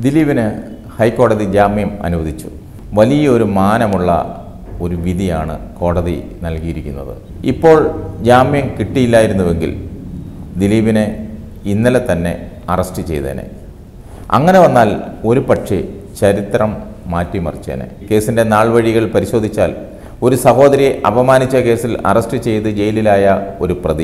ദിലീപിന് ഹൈക്കോടതി ജാമ്യം അനുവദിച്ചു വലിയൊരു മാനമുള്ള ഒരു വിധിയാണ് കോടതി നൽകിയിരിക്കുന്നത് ഇപ്പോൾ ജാമ്യം കിട്ടിയില്ലായിരുന്നുവെങ്കിൽ ദിലീപിനെ ഇന്നലെ തന്നെ അറസ്റ്റ് ചെയ്തേനെ അങ്ങനെ വന്നാൽ ഒരു പക്ഷേ ചരിത്രം മാറ്റിമറിച്ചേനെ കേസിൻ്റെ നാൾവഴികൾ പരിശോധിച്ചാൽ ഒരു സഹോദരിയെ അപമാനിച്ച കേസിൽ അറസ്റ്റ് ചെയ്ത് ജയിലിലായ ഒരു പ്രതി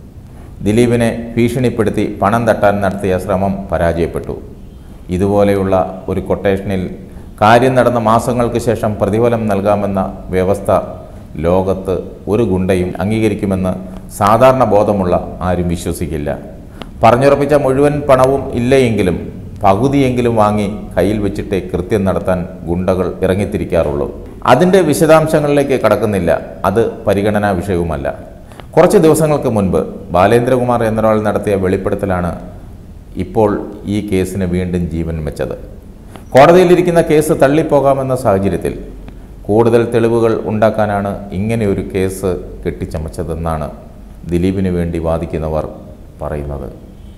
ദിലീപിനെ ഭീഷണിപ്പെടുത്തി പണം തട്ടാൻ നടത്തിയ ശ്രമം പരാജയപ്പെട്ടു ഇതുപോലെയുള്ള ഒരു കൊട്ടേഷനിൽ കാര്യം നടന്ന മാസങ്ങൾക്ക് ശേഷം പ്രതിഫലം നൽകാമെന്ന വ്യവസ്ഥ ലോകത്ത് ഒരു ഗുണ്ടയും അംഗീകരിക്കുമെന്ന് സാധാരണ ബോധമുള്ള ആരും വിശ്വസിക്കില്ല പറഞ്ഞുറപ്പിച്ച മുഴുവൻ പണവും ഇല്ലയെങ്കിലും പകുതിയെങ്കിലും വാങ്ങി കയ്യിൽ വെച്ചിട്ടേ കൃത്യം നടത്താൻ ഗുണ്ടകൾ ഇറങ്ങിത്തിരിക്കാറുള്ളൂ അതിൻ്റെ വിശദാംശങ്ങളിലേക്ക് കടക്കുന്നില്ല അത് പരിഗണനാ വിഷയവുമല്ല കുറച്ച് ദിവസങ്ങൾക്ക് മുൻപ് ബാലേന്ദ്രകുമാർ എന്നൊരാൾ നടത്തിയ വെളിപ്പെടുത്തലാണ് ഇപ്പോൾ ഈ കേസിന് വീണ്ടും ജീവൻ വെച്ചത് കോടതിയിലിരിക്കുന്ന കേസ് തള്ളിപ്പോകാമെന്ന സാഹചര്യത്തിൽ കൂടുതൽ തെളിവുകൾ ഉണ്ടാക്കാനാണ് ഇങ്ങനെയൊരു കേസ് കെട്ടിച്ചമച്ചതെന്നാണ് ദിലീപിന് വേണ്ടി വാദിക്കുന്നവർ പറയുന്നത്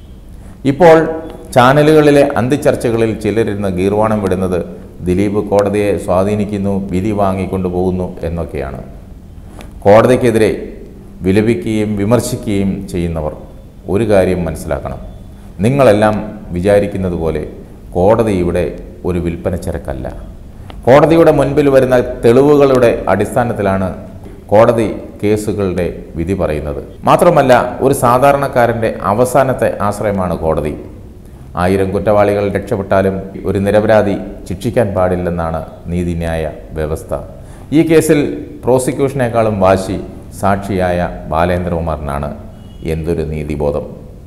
ഇപ്പോൾ ചാനലുകളിലെ അന്തിച്ചർച്ചകളിൽ ചിലരിരുന്ന് ഗീർവാണം വിടുന്നത് ദിലീപ് കോടതിയെ സ്വാധീനിക്കുന്നു വിധി വാങ്ങിക്കൊണ്ടുപോകുന്നു എന്നൊക്കെയാണ് കോടതിക്കെതിരെ വിലപിക്കുകയും വിമർശിക്കുകയും ചെയ്യുന്നവർ ഒരു കാര്യം മനസ്സിലാക്കണം നിങ്ങളെല്ലാം വിചാരിക്കുന്നത് പോലെ കോടതി ഇവിടെ ഒരു വിൽപ്പന ചരക്കല്ല കോടതിയുടെ മുൻപിൽ വരുന്ന തെളിവുകളുടെ അടിസ്ഥാനത്തിലാണ് കോടതി കേസുകളുടെ വിധി പറയുന്നത് മാത്രമല്ല ഒരു സാധാരണക്കാരൻ്റെ അവസാനത്തെ ആശ്രയമാണ് കോടതി ആയിരം കുറ്റവാളികൾ രക്ഷപ്പെട്ടാലും ഒരു നിരപരാധി ശിക്ഷിക്കാൻ പാടില്ലെന്നാണ് നീതിന്യായ വ്യവസ്ഥ ഈ കേസിൽ പ്രോസിക്യൂഷനേക്കാളും വാശി സാക്ഷിയായ ബാലേന്ദ്രകുമാറിനാണ് എന്തൊരു നീതിബോധം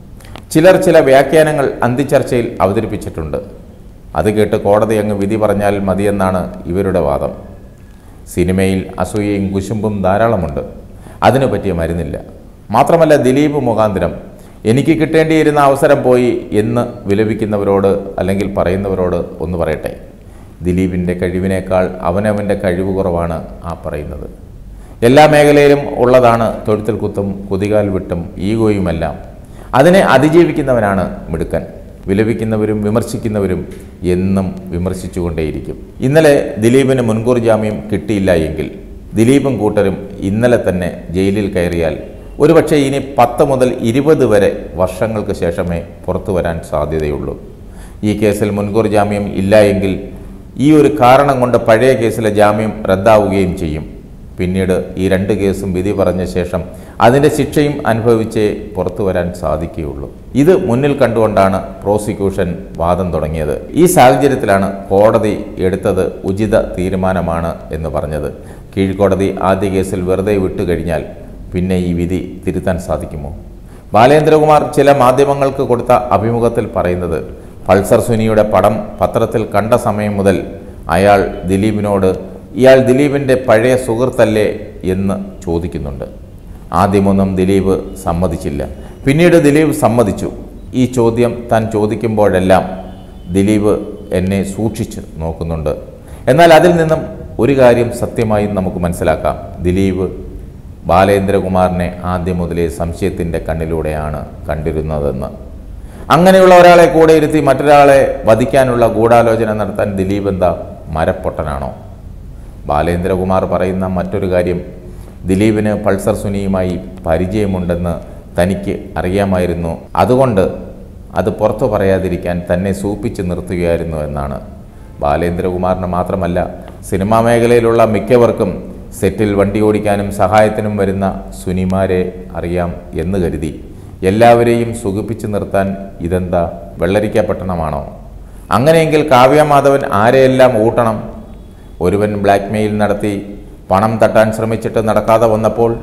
ചിലർ ചില വ്യാഖ്യാനങ്ങൾ അന്തിച്ചർച്ചയിൽ അവതരിപ്പിച്ചിട്ടുണ്ട് അത് കേട്ട് കോടതി അങ്ങ് വിധി പറഞ്ഞാൽ മതിയെന്നാണ് ഇവരുടെ വാദം സിനിമയിൽ അസൂയയും കുശുമ്പും ധാരാളമുണ്ട് അതിനു പറ്റിയ മരുന്നില്ല മാത്രമല്ല ദിലീപ് മുഖാന്തരം എനിക്ക് കിട്ടേണ്ടിയിരുന്ന അവസരം പോയി എന്ന് വിലപിക്കുന്നവരോട് അല്ലെങ്കിൽ പറയുന്നവരോട് ഒന്ന് പറയട്ടെ ദിലീപിൻ്റെ കഴിവിനേക്കാൾ അവനവൻ്റെ കഴിവ് കുറവാണ് ആ പറയുന്നത് എല്ലാ മേഖലയിലും ഉള്ളതാണ് തൊഴുത്തിൽ കുത്തും കുതികാൽ വിട്ടും ഈഗോയുമെല്ലാം അതിനെ അതിജീവിക്കുന്നവനാണ് മിടുക്കൻ വിലപിക്കുന്നവരും വിമർശിക്കുന്നവരും എന്നും വിമർശിച്ചുകൊണ്ടേയിരിക്കും ഇന്നലെ ദിലീപിന് മുൻകൂർ ജാമ്യം കിട്ടിയില്ല എങ്കിൽ ദിലീപും കൂട്ടരും ഇന്നലെ തന്നെ ജയിലിൽ കയറിയാൽ ഒരുപക്ഷെ ഇനി പത്ത് മുതൽ ഇരുപത് വരെ വർഷങ്ങൾക്ക് ശേഷമേ പുറത്തു വരാൻ സാധ്യതയുള്ളൂ ഈ കേസിൽ മുൻകൂർ ജാമ്യം ഇല്ല എങ്കിൽ ഈ ഒരു കാരണം കൊണ്ട് പഴയ കേസിലെ ജാമ്യം റദ്ദാവുകയും ചെയ്യും പിന്നീട് ഈ രണ്ട് കേസും വിധി പറഞ്ഞ ശേഷം അതിൻ്റെ ശിക്ഷയും അനുഭവിച്ചേ പുറത്തു വരാൻ സാധിക്കുകയുള്ളൂ ഇത് മുന്നിൽ കണ്ടുകൊണ്ടാണ് പ്രോസിക്യൂഷൻ വാദം തുടങ്ങിയത് ഈ സാഹചര്യത്തിലാണ് കോടതി എടുത്തത് ഉചിത തീരുമാനമാണ് എന്ന് പറഞ്ഞത് കീഴ്ക്കോടതി ആദ്യ കേസിൽ വെറുതെ വിട്ടുകഴിഞ്ഞാൽ പിന്നെ ഈ വിധി തിരുത്താൻ സാധിക്കുമോ ബാലേന്ദ്രകുമാർ ചില മാധ്യമങ്ങൾക്ക് കൊടുത്ത അഭിമുഖത്തിൽ പറയുന്നത് പൾസർ സുനിയുടെ പടം പത്രത്തിൽ കണ്ട സമയം മുതൽ അയാൾ ദിലീപിനോട് ഇയാൾ ദിലീപിൻ്റെ പഴയ സുഹൃത്തല്ലേ എന്ന് ചോദിക്കുന്നുണ്ട് ആദ്യമൊന്നും ദിലീപ് സമ്മതിച്ചില്ല പിന്നീട് ദിലീപ് സമ്മതിച്ചു ഈ ചോദ്യം താൻ ചോദിക്കുമ്പോഴെല്ലാം ദിലീപ് എന്നെ സൂക്ഷിച്ച് നോക്കുന്നുണ്ട് എന്നാൽ അതിൽ നിന്നും ഒരു കാര്യം സത്യമായും നമുക്ക് മനസ്സിലാക്കാം ദിലീപ് ബാലേന്ദ്രകുമാറിനെ ആദ്യം മുതലേ സംശയത്തിൻ്റെ കണ്ണിലൂടെയാണ് കണ്ടിരുന്നതെന്ന് അങ്ങനെയുള്ള ഒരാളെ കൂടെ ഇരുത്തി മറ്റൊരാളെ വധിക്കാനുള്ള ഗൂഢാലോചന നടത്താൻ ദിലീപ് എന്താ മരപ്പൊട്ടനാണോ ബാലേന്ദ്രകുമാർ പറയുന്ന മറ്റൊരു കാര്യം ദിലീപിന് പൾസർ സുനിയുമായി പരിചയമുണ്ടെന്ന് തനിക്ക് അറിയാമായിരുന്നു അതുകൊണ്ട് അത് പുറത്തു പറയാതിരിക്കാൻ തന്നെ സൂപ്പിച്ച് നിർത്തുകയായിരുന്നു എന്നാണ് ബാലേന്ദ്രകുമാറിന് മാത്രമല്ല സിനിമാ മേഖലയിലുള്ള മിക്കവർക്കും സെറ്റിൽ വണ്ടി ഓടിക്കാനും സഹായത്തിനും വരുന്ന സുനിമാരെ അറിയാം എന്ന് കരുതി എല്ലാവരെയും സുഖിപ്പിച്ച് നിർത്താൻ ഇതെന്താ വെള്ളരിക്ക പട്ടണമാണോ അങ്ങനെയെങ്കിൽ കാവ്യമാധവൻ ആരെയെല്ലാം ഊട്ടണം ഒരുവൻ ബ്ലാക്ക്മെയിൽ നടത്തി പണം തട്ടാൻ ശ്രമിച്ചിട്ട് നടക്കാതെ വന്നപ്പോൾ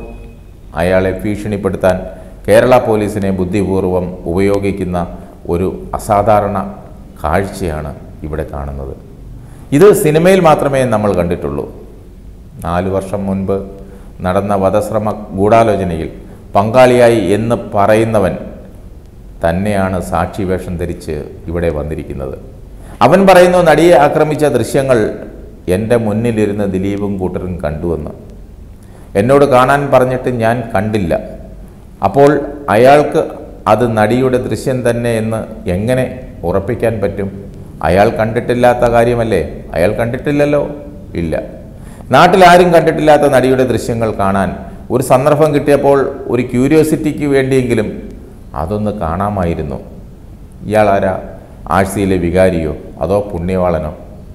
അയാളെ ഭീഷണിപ്പെടുത്താൻ കേരള പോലീസിനെ ബുദ്ധിപൂർവം ഉപയോഗിക്കുന്ന ഒരു അസാധാരണ കാഴ്ചയാണ് ഇവിടെ കാണുന്നത് ഇത് സിനിമയിൽ മാത്രമേ നമ്മൾ കണ്ടിട്ടുള്ളൂ നാല് വർഷം മുൻപ് നടന്ന വധശ്രമ ഗൂഢാലോചനയിൽ പങ്കാളിയായി എന്ന് പറയുന്നവൻ തന്നെയാണ് സാക്ഷി വേഷം ധരിച്ച് ഇവിടെ വന്നിരിക്കുന്നത് അവൻ പറയുന്നു നടിയെ ആക്രമിച്ച ദൃശ്യങ്ങൾ എൻ്റെ മുന്നിലിരുന്ന് ദിലീപും കൂട്ടരും കണ്ടുവന്ന് എന്നോട് കാണാൻ പറഞ്ഞിട്ട് ഞാൻ കണ്ടില്ല അപ്പോൾ അയാൾക്ക് അത് നടിയുടെ ദൃശ്യം തന്നെ എന്ന് എങ്ങനെ ഉറപ്പിക്കാൻ പറ്റും അയാൾ കണ്ടിട്ടില്ലാത്ത കാര്യമല്ലേ അയാൾ കണ്ടിട്ടില്ലല്ലോ ഇല്ല നാട്ടിൽ ആരും കണ്ടിട്ടില്ലാത്ത നടിയുടെ ദൃശ്യങ്ങൾ കാണാൻ ഒരു സന്ദർഭം കിട്ടിയപ്പോൾ ഒരു ക്യൂരിയോസിറ്റിക്ക് വേണ്ടിയെങ്കിലും അതൊന്ന് കാണാമായിരുന്നു ഇയാൾ ആരാ ആഴ്ചയിലെ വികാരിയോ അതോ പുണ്യവാളനോ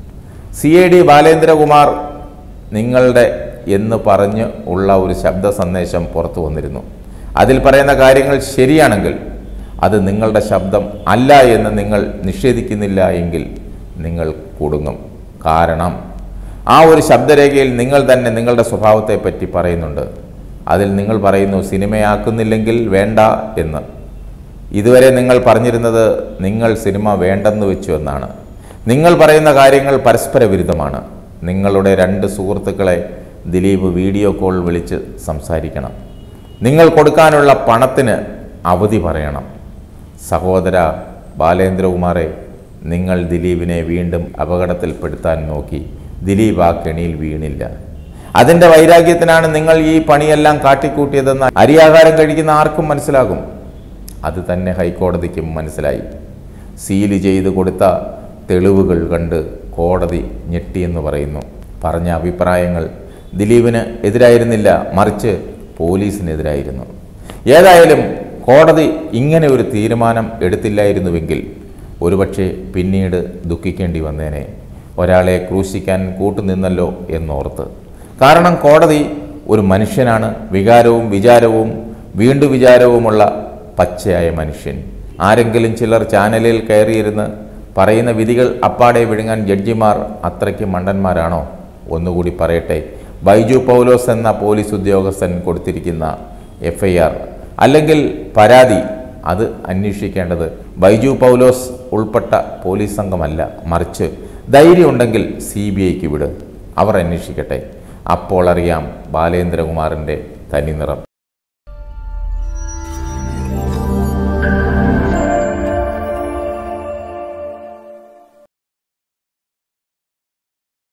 സി എ ഡി ബാലേന്ദ്രകുമാർ നിങ്ങളുടെ എന്ന് പറഞ്ഞ് ഉള്ള ഒരു ശബ്ദ സന്ദേശം പുറത്തു വന്നിരുന്നു അതിൽ പറയുന്ന കാര്യങ്ങൾ ശരിയാണെങ്കിൽ അത് നിങ്ങളുടെ ശബ്ദം അല്ല എന്ന് നിങ്ങൾ നിഷേധിക്കുന്നില്ല എങ്കിൽ നിങ്ങൾ കുടുങ്ങും കാരണം ആ ഒരു ശബ്ദരേഖയിൽ നിങ്ങൾ തന്നെ നിങ്ങളുടെ സ്വഭാവത്തെ പറ്റി പറയുന്നുണ്ട് അതിൽ നിങ്ങൾ പറയുന്നു സിനിമയാക്കുന്നില്ലെങ്കിൽ വേണ്ട എന്ന് ഇതുവരെ നിങ്ങൾ പറഞ്ഞിരുന്നത് നിങ്ങൾ സിനിമ വേണ്ടെന്ന് വെച്ചു എന്നാണ് നിങ്ങൾ പറയുന്ന കാര്യങ്ങൾ പരസ്പര വിരുദ്ധമാണ് നിങ്ങളുടെ രണ്ട് സുഹൃത്തുക്കളെ ദിലീപ് വീഡിയോ കോൾ വിളിച്ച് സംസാരിക്കണം നിങ്ങൾ കൊടുക്കാനുള്ള പണത്തിന് അവധി പറയണം സഹോദര ബാലേന്ദ്രകുമാറെ നിങ്ങൾ ദിലീപിനെ വീണ്ടും അപകടത്തിൽപ്പെടുത്താൻ നോക്കി ദിലീപ് ആ കെണിയിൽ വീണില്ല അതിൻ്റെ വൈരാഗ്യത്തിനാണ് നിങ്ങൾ ഈ പണിയെല്ലാം കാട്ടിക്കൂട്ടിയതെന്ന് അരിയാഹാരം കഴിക്കുന്ന ആർക്കും മനസ്സിലാകും അത് തന്നെ ഹൈക്കോടതിക്കും മനസ്സിലായി സീല് ചെയ്ത് കൊടുത്ത തെളിവുകൾ കണ്ട് കോടതി ഞെട്ടിയെന്ന് പറയുന്നു പറഞ്ഞ അഭിപ്രായങ്ങൾ ദിലീപിന് എതിരായിരുന്നില്ല മറിച്ച് പോലീസിനെതിരായിരുന്നു ഏതായാലും കോടതി ഇങ്ങനെ ഒരു തീരുമാനം എടുത്തില്ലായിരുന്നുവെങ്കിൽ ഒരുപക്ഷെ പിന്നീട് ദുഃഖിക്കേണ്ടി വന്നേനെ ഒരാളെ ക്രൂശിക്കാൻ കൂട്ടുനിന്നല്ലോ എന്നോർത്ത് കാരണം കോടതി ഒരു മനുഷ്യനാണ് വികാരവും വിചാരവും വീണ്ടു വിചാരവുമുള്ള പച്ചയായ മനുഷ്യൻ ആരെങ്കിലും ചിലർ ചാനലിൽ കയറിയിരുന്ന് പറയുന്ന വിധികൾ അപ്പാടെ വിഴുങ്ങാൻ ജഡ്ജിമാർ അത്രയ്ക്ക് മണ്ടന്മാരാണോ ഒന്നുകൂടി പറയട്ടെ ബൈജു പൗലോസ് എന്ന പോലീസ് ഉദ്യോഗസ്ഥൻ കൊടുത്തിരിക്കുന്ന എഫ് ഐ ആർ അല്ലെങ്കിൽ പരാതി അത് അന്വേഷിക്കേണ്ടത് ബൈജു പൗലോസ് ഉൾപ്പെട്ട പോലീസ് സംഘമല്ല മറിച്ച് ധൈര്യമുണ്ടെങ്കിൽ സി ബി ഐക്ക് വിട് അവർ അന്വേഷിക്കട്ടെ അപ്പോൾ അറിയാം ബാലേന്ദ്രകുമാറിൻ്റെ തനിനിറം